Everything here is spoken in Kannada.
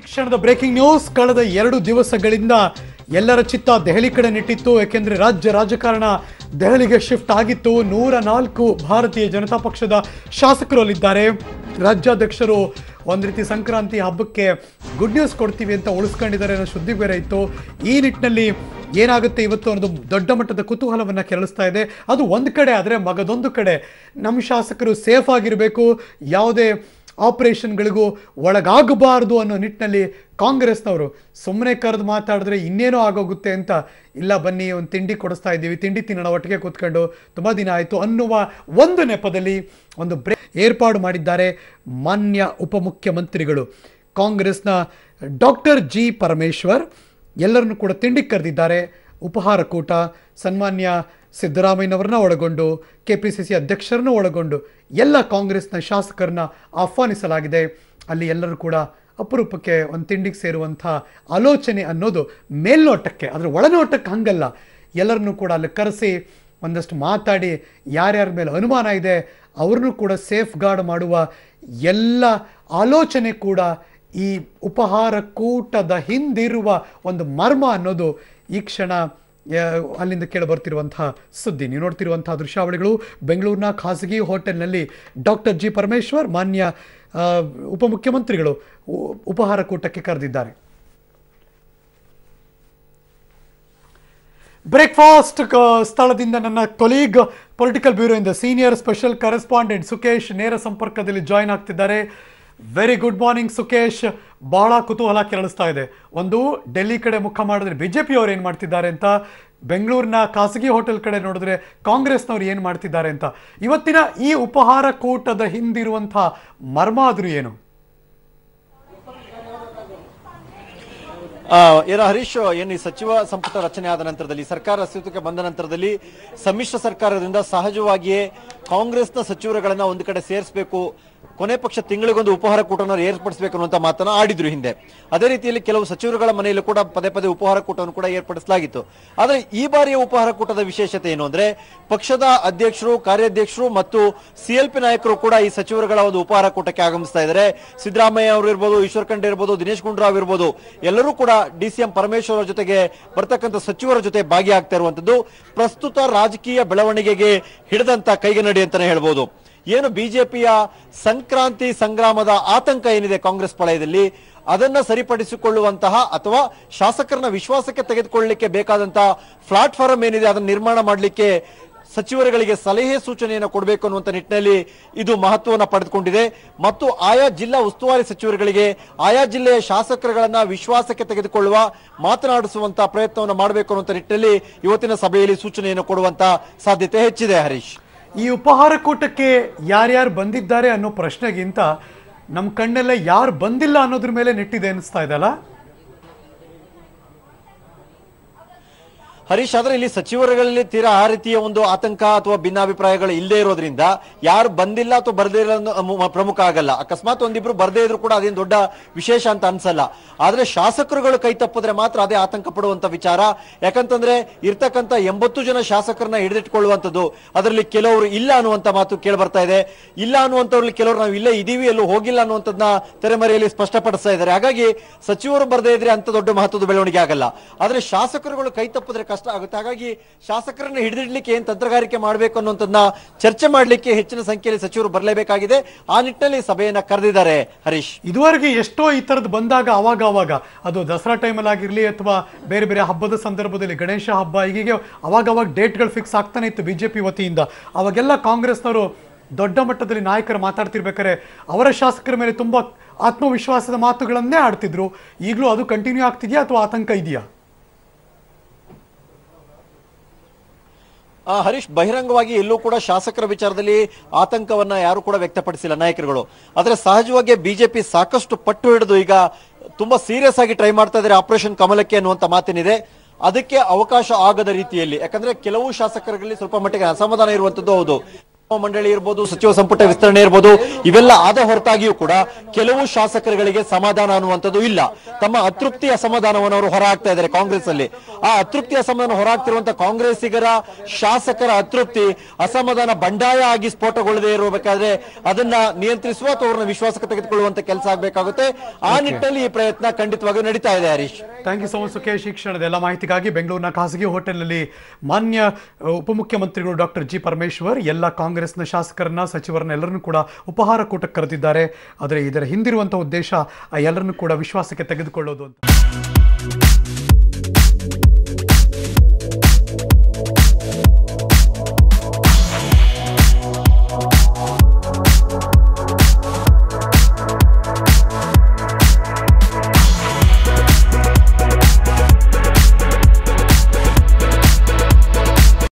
ಕ್ಷಣದ ಬ್ರೇಕಿಂಗ್ ನ್ಯೂಸ್ ಕಳೆದ ಎರಡು ದಿವಸಗಳಿಂದ ಎಲ್ಲರ ಚಿತ್ತ ದೆಹಲಿ ಕಡೆ ನೆಟ್ಟಿತ್ತು ಯಾಕೆಂದ್ರೆ ರಾಜ್ಯ ರಾಜಕಾರಣ ದೆಹಲಿಗೆ ಶಿಫ್ಟ್ ಆಗಿತ್ತು ನೂರ ನಾಲ್ಕು ಭಾರತೀಯ ಜನತಾ ಪಕ್ಷದ ಶಾಸಕರು ಅಲ್ಲಿದ್ದಾರೆ ರಾಜ್ಯಾಧ್ಯಕ್ಷರು ಒಂದ್ ರೀತಿ ಸಂಕ್ರಾಂತಿ ಹಬ್ಬಕ್ಕೆ ಗುಡ್ ನ್ಯೂಸ್ ಕೊಡ್ತೀವಿ ಅಂತ ಉಳಿಸ್ಕೊಂಡಿದ್ದಾರೆ ಅನ್ನೋ ಸುದ್ದಿ ಬೇರೆ ಇತ್ತು ಈ ನಿಟ್ಟಿನಲ್ಲಿ ಏನಾಗುತ್ತೆ ಇವತ್ತು ಅನ್ನೋದು ದೊಡ್ಡ ಮಟ್ಟದ ಕುತೂಹಲವನ್ನ ಕೆರಳಿಸ್ತಾ ಇದೆ ಅದು ಒಂದು ಕಡೆ ಆದರೆ ಮಗದೊಂದು ಕಡೆ ನಮ್ಮ ಶಾಸಕರು ಸೇಫ್ ಆಗಿರಬೇಕು ಯಾವುದೇ ಆಪರೇಷನ್ಗಳಿಗೂ ಒಳಗಾಗಬಾರ್ದು ಅನ್ನೋ ನಿಟ್ಟಿನಲ್ಲಿ ಕಾಂಗ್ರೆಸ್ನವರು ಸುಮ್ಮನೆ ಕರೆದು ಮಾತಾಡಿದ್ರೆ ಇನ್ನೇನೋ ಆಗೋಗುತ್ತೆ ಅಂತ ಇಲ್ಲ ಬನ್ನಿ ಒಂದು ತಿಂಡಿ ಕೊಡಿಸ್ತಾ ಇದ್ದೀವಿ ತಿಂಡಿ ತಿನ್ನೋಣ ಒಟ್ಟಿಗೆ ಕೂತ್ಕೊಂಡು ತುಂಬ ದಿನ ಆಯಿತು ಅನ್ನುವ ಒಂದು ನೆಪದಲ್ಲಿ ಒಂದು ಬ್ರೇ ಏರ್ಪಾಡು ಮಾಡಿದ್ದಾರೆ ಮಾನ್ಯ ಉಪಮುಖ್ಯಮಂತ್ರಿಗಳು ಕಾಂಗ್ರೆಸ್ನ ಡಾಕ್ಟರ್ ಜಿ ಪರಮೇಶ್ವರ್ ಎಲ್ಲರನ್ನು ಕೂಡ ತಿಂಡಿಗೆ ಕರೆದಿದ್ದಾರೆ ಉಪಹಾರ ಕೂಟ ಸನ್ಮಾನ್ಯ ಸಿದ್ದರಾಮಯ್ಯನವರನ್ನ ಒಳಗೊಂಡು ಕೆ ಪಿ ಸಿ ಸಿ ಅಧ್ಯಕ್ಷರನ್ನು ಒಳಗೊಂಡು ಎಲ್ಲ ಕಾಂಗ್ರೆಸ್ನ ಶಾಸಕರನ್ನ ಆಹ್ವಾನಿಸಲಾಗಿದೆ ಅಲ್ಲಿ ಎಲ್ಲರೂ ಕೂಡ ಅಪರೂಪಕ್ಕೆ ಒಂದು ತಿಂಡಿಗೆ ಸೇರುವಂಥ ಆಲೋಚನೆ ಅನ್ನೋದು ಮೇಲ್ನೋಟಕ್ಕೆ ಅದರ ಒಳನೋಟಕ್ಕೆ ಹಂಗಲ್ಲ ಎಲ್ಲರನ್ನೂ ಕೂಡ ಅಲ್ಲಿ ಕರೆಸಿ ಒಂದಷ್ಟು ಮಾತಾಡಿ ಯಾರ್ಯಾರ ಮೇಲೆ ಅನುಮಾನ ಇದೆ ಅವ್ರನ್ನೂ ಕೂಡ ಸೇಫ್ ಗಾರ್ಡ್ ಮಾಡುವ ಎಲ್ಲ ಆಲೋಚನೆ ಕೂಡ ಈ ಉಪಹಾರ ಕೂಟದ ಹಿಂದಿರುವ ಒಂದು ಮರ್ಮ ಅನ್ನೋದು ಈ ಕ್ಷಣ ಆ, ಅಲ್ಲಿಂದ ಕೇಳಿ ಬರ್ತಿರುವಂತಹ ಸುದ್ದಿ ನೀವು ನೋಡ್ತಿರುವಂತಹ ದೃಶ್ಯಾವಳಿಗಳು ಬೆಂಗಳೂರಿನ ಖಾಸಗಿ ಹೋಟೆಲ್ನಲ್ಲಿ ಡಾಕ್ಟರ್ ಜಿ ಪರಮೇಶ್ವರ್ ಮಾನ್ಯ ಆ, ಉಪಮುಖ್ಯಮಂತ್ರಿಗಳು ಉ- ಉಪಹಾರ ಕೂಟಕ್ಕೆ ಕರೆದಿದ್ದಾರೆ ಬ್ರೇಕ್ಫಾಸ್ಟ್ ಸ್ಥಳದಿಂದ ನನ್ನ ಕೊಲೀಗ್ ಪೊಲಿಟಿಕಲ್ ಬ್ಯೂರೋ ಇಂದ ಸೀನಿಯರ್ ಸ್ಪೆಷಲ್ ಕರೆಸ್ಪಾಂಡೆಂಟ್ ಸುಕೇಶ್ ನೇರ ಸಂಪರ್ಕದಲ್ಲಿ ಜಾಯ್ನ್ ಆಗ್ತಿದ್ದಾರೆ ವೆರಿ ಗುಡ್ ಮಾರ್ನಿಂಗ್ ಸುಕೇಶ್ ಬಹಳ ಕುತೂಹಲ ಕೆರಳಿಸ್ತಾ ಇದೆ ಒಂದು ಡೆಲ್ಲಿ ಕಡೆ ಮುಖ ಮಾಡಿದ್ರೆ ಬಿಜೆಪಿ ಅವ್ರು ಏನು ಮಾಡ್ತಿದ್ದಾರೆ ಅಂತ ಬೆಂಗಳೂರಿನ ಖಾಸಗಿ ಹೋಟೆಲ್ ಕಡೆ ನೋಡಿದ್ರೆ ಕಾಂಗ್ರೆಸ್ನವ್ರು ಏನು ಮಾಡ್ತಿದ್ದಾರೆ ಅಂತ ಇವತ್ತಿನ ಈ ಉಪಹಾರ ಕೂಟದ ಹಿಂದಿರುವಂಥ ಮರ್ಮ ಆದ್ರೂ ಏನು ಆ, ಏನ ಹರೀಶ್ ಏನು ಈ ಸಚಿವ ಸಂಪುಟ ರಚನೆ ಆದ ನಂತರದಲ್ಲಿ ಸರ್ಕಾರ ಅಸ್ತಿತ್ವಕ್ಕೆ ಬಂದ ನಂತರದಲ್ಲಿ ಸಮ್ಮಿಶ್ರ ಸರ್ಕಾರದಿಂದ ಸಹಜವಾಗಿಯೇ ಕಾಂಗ್ರೆಸ್ನ ಸಚಿವರುಗಳನ್ನ ಒಂದು ಕಡೆ ಸೇರಿಸಬೇಕು ಕೊನೆ ಪಕ್ಷ ತಿಂಗಳಿಗೊಂದು ಉಪಹಾರ ಕೂಟವನ್ನು ಏರ್ಪಡಿಸಬೇಕು ಅನ್ನುವಂತ ಮಾತನ್ನ ಆಡಿದ್ರು ಹಿಂದೆ ಅದೇ ರೀತಿಯಲ್ಲಿ ಕೆಲವು ಸಚಿವರುಗಳ ಮನೆಯಲ್ಲೂ ಕೂಡ ಪದೇ ಪದೇ ಉಪಹಾರ ಕೂಟವನ್ನು ಕೂಡ ಏರ್ಪಡಿಸಲಾಗಿತ್ತು ಆದ್ರೆ ಈ ಬಾರಿಯ ಉಪಹಾರ ಕೂಟದ ವಿಶೇಷತೆ ಏನು ಅಂದ್ರೆ ಪಕ್ಷದ ಅಧ್ಯಕ್ಷರು ಕಾರ್ಯಾಧ್ಯಕ್ಷರು ಮತ್ತು ಸಿಎಲ್ಪಿ ನಾಯಕರು ಕೂಡ ಈ ಸಚಿವರುಗಳ ಒಂದು ಉಪಹಾರ ಕೂಟಕ್ಕೆ ಆಗಮಿಸ್ತಾ ಇದ್ದಾರೆ ಸಿದ್ದರಾಮಯ್ಯ ಅವರು ಇರ್ಬೋದು ಈಶ್ವರ್ ಖಂಡ್ರೆ ಇರ್ಬೋದು ದಿನೇಶ್ ಗುಂಡೂರಾವ್ ಇರ್ಬೋದು ಎಲ್ಲರೂ ಕೂಡ ಡಿಸಿಎಂ ಪರಮೇಶ್ವರ್ ಅವರ ಜೊತೆಗೆ ಬರ್ತಕ್ಕಂಥ ಸಚಿವರ ಜೊತೆ ಭಾಗಿಯಾಗ್ತಾ ಇರುವಂತದ್ದು ಪ್ರಸ್ತುತ ರಾಜಕೀಯ ಬೆಳವಣಿಗೆಗೆ ಹಿಡಿದಂತ ಕೈಗನ್ನಡಿ ಅಂತಾನೆ ಹೇಳ್ಬೋದು ಏನು ಬಿಜೆಪಿಯ ಸಂಕ್ರಾಂತಿ ಸಂಗ್ರಾಮದ ಆತಂಕ ಏನಿದೆ ಕಾಂಗ್ರೆಸ್ ಪಾಳಯದಲ್ಲಿ ಅದನ್ನ ಸರಿಪಡಿಸಿಕೊಳ್ಳುವಂತಹ ಅಥವಾ ಶಾಸಕರನ್ನ ವಿಶ್ವಾಸಕ್ಕೆ ತೆಗೆದುಕೊಳ್ಳಲಿಕ್ಕೆ ಬೇಕಾದಂತಹ ಪ್ಲಾಟ್ಫಾರ್ಮ್ ಏನಿದೆ ಅದನ್ನ ನಿರ್ಮಾಣ ಮಾಡಲಿಕ್ಕೆ ಸಚಿವರುಗಳಿಗೆ ಸಲಹೆ ಸೂಚನೆಯನ್ನು ಕೊಡಬೇಕು ಅನ್ನುವಂತ ನಿಟ್ಟಿನಲ್ಲಿ ಇದು ಮಹತ್ವವನ್ನು ಪಡೆದುಕೊಂಡಿದೆ ಮತ್ತು ಆಯಾ ಜಿಲ್ಲಾ ಉಸ್ತುವಾರಿ ಸಚಿವರುಗಳಿಗೆ ಆಯಾ ಜಿಲ್ಲೆಯ ಶಾಸಕರುಗಳನ್ನ ವಿಶ್ವಾಸಕ್ಕೆ ತೆಗೆದುಕೊಳ್ಳುವ ಮಾತನಾಡಿಸುವಂತ ಪ್ರಯತ್ನವನ್ನು ಮಾಡಬೇಕು ಅನ್ನುವಂತ ನಿಟ್ಟಿನಲ್ಲಿ ಇವತ್ತಿನ ಸಭೆಯಲ್ಲಿ ಸೂಚನೆಯನ್ನು ಕೊಡುವಂತ ಸಾಧ್ಯತೆ ಹೆಚ್ಚಿದೆ ಹರೀಶ್ ಈ ಉಪಹಾರ ಕೂಟಕ್ಕೆ ಯಾರ್ಯಾರು ಬಂದಿದ್ದಾರೆ ಅನ್ನೋ ಪ್ರಶ್ನೆಗಿಂತ ನಮ್ಮ ಕಣ್ಣೆಲ್ಲ ಯಾರು ಬಂದಿಲ್ಲ ಅನ್ನೋದ್ರ ಮೇಲೆ ನೆಟ್ಟಿದೆ ಅನಿಸ್ತಾ ಇದೆಲ್ಲ ಹರೀಶ್ ಆದ್ರೆ ಇಲ್ಲಿ ಸಚಿವರುಗಳಲ್ಲಿ ತೀರಾ ಆ ರೀತಿಯ ಒಂದು ಆತಂಕ ಅಥವಾ ಭಿನ್ನಾಭಿಪ್ರಾಯಗಳು ಇಲ್ಲದೆ ಇರೋದ್ರಿಂದ ಯಾರು ಬಂದಿಲ್ಲ ಅಥವಾ ಬರ್ದೇ ಇಲ್ಲ ಅನ್ನೋ ಮು- ಪ್ರಮುಖ ಆಗಲ್ಲ ಅಕಸ್ಮಾತ್ ಒಂದಿಬ್ರು ಬರ್ದೇ ಇದ್ರು ಕೂಡ ಅದೇನು ದೊಡ್ಡ ವಿಶೇಷ ಅಂತ ಅನ್ಸಲ್ಲ ಆದ್ರೆ ಶಾಸಕರುಗಳು ಕೈ ತಪ್ಪಿದ್ರೆ ಮಾತ್ರ ಅದೇ ಆತಂಕ ಪಡುವಂತ ವಿಚಾರ ಯಾಕಂತಂದ್ರೆ ಇರ್ತಕ್ಕಂತ ಎಂಬತ್ತು ಜನ ಶಾಸಕರನ್ನ ಹಿಡಿದಿಟ್ಕೊಳ್ಳುವಂಥದ್ದು ಅದರಲ್ಲಿ ಕೆಲವರು ಇಲ್ಲ ಅನ್ನುವಂತ ಮಾತು ಕೇಳಿ ಬರ್ತಾ ಇದೆ ಇಲ್ಲ ಅನ್ನುವಂಥವ್ರಲ್ಲಿ ಕೆಲವರು ನಾವು ಇಲ್ಲೇ ಇದೀವಿ ಎಲ್ಲೂ ಹೋಗಿಲ್ಲ ಅನ್ನುವಂಥದ್ದನ್ನ ತೆರೆಮರೆಯಲ್ಲಿ ಸ್ಪಷ್ಟಪಡಿಸ್ತಾ ಇದ್ದಾರೆ ಹಾಗಾಗಿ ಸಚಿವರು ಬರ್ದೇ ಇದ್ರೆ ಅಂತ ದೊಡ್ಡ ಮಹತ್ವದ ಬೆಳವಣಿಗೆ ಆಗಲ್ಲ ಆದ್ರೆ ಶಾಸಕರುಗಳು ಕೈ ತಪ್ಪಿದ್ರೆ ಕಷ್ಟ ಆಗುತ್ತೆ ಹಾಗಾಗಿ ಶಾಸಕರನ್ನ ಹಿಡಿದಿಡ್ಲಿಕ್ಕೆ ಏನ್ ತಂತ್ರಗಾರಿಕೆ ಮಾಡಬೇಕು ಅನ್ನುವಂಥದ್ದನ್ನ ಚರ್ಚೆ ಮಾಡ್ಲಿಕ್ಕೆ ಹೆಚ್ಚಿನ ಸಂಖ್ಯೆಯಲ್ಲಿ ಸಚಿವರು ಬರಲೇಬೇಕಾಗಿದೆ ಆ ನಿಟ್ಟಿನಲ್ಲಿ ಸಭೆಯನ್ನ ಕರೆದಿದ್ದಾರೆ ಹರೀಶ್ ಇದುವರೆಗೆ ಎಷ್ಟೋ ಈ ಥರದ್ದು ಬಂದಾಗ ಅವಾಗ ಅವಾಗ ಅದು ದಸರಾ ಟೈಮಲ್ಲಿ ಆಗಿರಲಿ ಅಥವಾ ಬೇರೆ ಬೇರೆ ಹಬ್ಬದ ಸಂದರ್ಭದಲ್ಲಿ ಗಣೇಶ ಹಬ್ಬ ಹೀಗೆ ಅವಾಗ ಅವಾಗ ಡೇಟ್ಗಳು ಫಿಕ್ಸ್ ಆಗ್ತಾನೆ ಇತ್ತು ಬಿಜೆಪಿ ವತಿಯಿಂದ ಅವಾಗೆಲ್ಲ ಕಾಂಗ್ರೆಸ್ನವರು ದೊಡ್ಡ ಮಟ್ಟದಲ್ಲಿ ನಾಯಕರು ಮಾತಾಡ್ತಿರ್ಬೇಕಾದ್ರೆ ಅವರ ಶಾಸಕರ ಮೇಲೆ ತುಂಬಾ ಆತ್ಮವಿಶ್ವಾಸದ ಮಾತುಗಳನ್ನೇ ಆಡ್ತಿದ್ರು ಈಗಲೂ ಅದು ಕಂಟಿನ್ಯೂ ಆಗ್ತಿದೆಯಾ ಅಥವಾ ಆತಂಕ ಇದೆಯಾ ಆ, ಹರೀಶ್ ಬಹಿರಂಗವಾಗಿ ಎಲ್ಲೂ ಕೂಡ ಶಾಸಕರ ವಿಚಾರದಲ್ಲಿ ಆತಂಕವನ್ನ ಯಾರು ಕೂಡ ವ್ಯಕ್ತಪಡಿಸಿಲ್ಲ ನಾಯಕರುಗಳು ಆದ್ರೆ ಸಹಜವಾಗಿ ಬಿಜೆಪಿ ಸಾಕಷ್ಟು ಪಟ್ಟು ಹಿಡಿದು ಈಗ ತುಂಬಾ ಸೀರಿಯಸ್ ಆಗಿ ಟ್ರೈ ಮಾಡ್ತಾ ಇದ್ದಾರೆ ಆಪರೇಷನ್ ಕಮಲಕ್ಕೆ ಅನ್ನುವಂತ ಮಾತೇನಿದೆ ಅದಕ್ಕೆ ಅವಕಾಶ ಆಗದ ರೀತಿಯಲ್ಲಿ ಯಾಕಂದ್ರೆ ಕೆಲವು ಶಾಸಕರಲ್ಲಿ ಸ್ವಲ್ಪ ಮಟ್ಟಿಗೆ ಅಸಮಾಧಾನ ಇರುವಂತದ್ದು ಹೌದು ಮಂಡಳಿ ಇರ್ಬೋದು ಸಚಿವ ಸಂಪುಟ ವಿಸ್ತರಣೆ ಇರ್ಬೋದು ಇವೆಲ್ಲ ಆದ ಹೊರತಾಗಿಯೂ ಕೂಡ ಕೆಲವು ಶಾಸಕರುಗಳಿಗೆ ಸಮಾಧಾನ ಅನ್ನುವಂಥದ್ದು ಇಲ್ಲ ತಮ್ಮ ಅತೃಪ್ತಿ ಅಸಮಾಧಾನವನ್ನು ಅವರು ಹೊರಹಾಕ್ತಾ ಇದ್ದಾರೆ ಕಾಂಗ್ರೆಸ್ ಅಲ್ಲಿ ಆ ಅತೃಪ್ತಿ ಅಸಮಾಧಾನ ಹೊರಹಾಕ್ತಿರುವಂತಹ ಕಾಂಗ್ರೆಸ್ಸಿಗರ ಶಾಸಕರ ಅತೃಪ್ತಿ ಅಸಮಾಧಾನ ಬಂಡಾಯ ಆಗಿ ಸ್ಫೋಟಗೊಳ್ಳದೆ ಇರಬೇಕಾದ್ರೆ ಅದನ್ನ ನಿಯಂತ್ರಿಸುವ ಅಥವಾ ಅವ್ರನ್ನ ವಿಶ್ವಾಸಕ್ಕೆ ತೆಗೆದುಕೊಳ್ಳುವಂತ ಕೆಲಸ ಆಗಬೇಕಾಗುತ್ತೆ ಆ ನಿಟ್ಟಿನಲ್ಲಿ ಈ ಪ್ರಯತ್ನ ಖಂಡಿತವಾಗಿಯೂ ನಡೀತಾ ಇದೆ Harish thank you so much Sukhesh ಈ ಕ್ಷಣದ ಎಲ್ಲ ಮಾಹಿತಿಗಾಗಿ ಬೆಂಗಳೂರಿನ ಖಾಸಗಿ ಹೋಟೆಲ್ನಲ್ಲಿ ಮಾನ್ಯ ಅ, ಉಪಮುಖ್ಯಮಂತ್ರಿಗಳು ಡಾಕ್ಟರ್ ಜಿ ಪರಮೇಶ್ವರ್ ಎಲ್ಲ ಕಾಂಗ್ರೆಸ್ನ ಶಾಸಕರನ್ನ ಸಚಿವರನ್ನ ಎಲ್ಲರನ್ನೂ ಕೂಡ ಉಪಹಾರ ಕೂಟಕ್ಕೆ ಕರೆದಿದ್ದಾರೆ ಆದರೆ ಇದರ ಹಿಂದಿರುವಂತಹ ಉದ್ದೇಶ ಆ ಎಲ್ಲರನ್ನೂ ಕೂಡ ವಿಶ್ವಾಸಕ್ಕೆ ತೆಗೆದುಕೊಳ್ಳೋದು ಅಂತ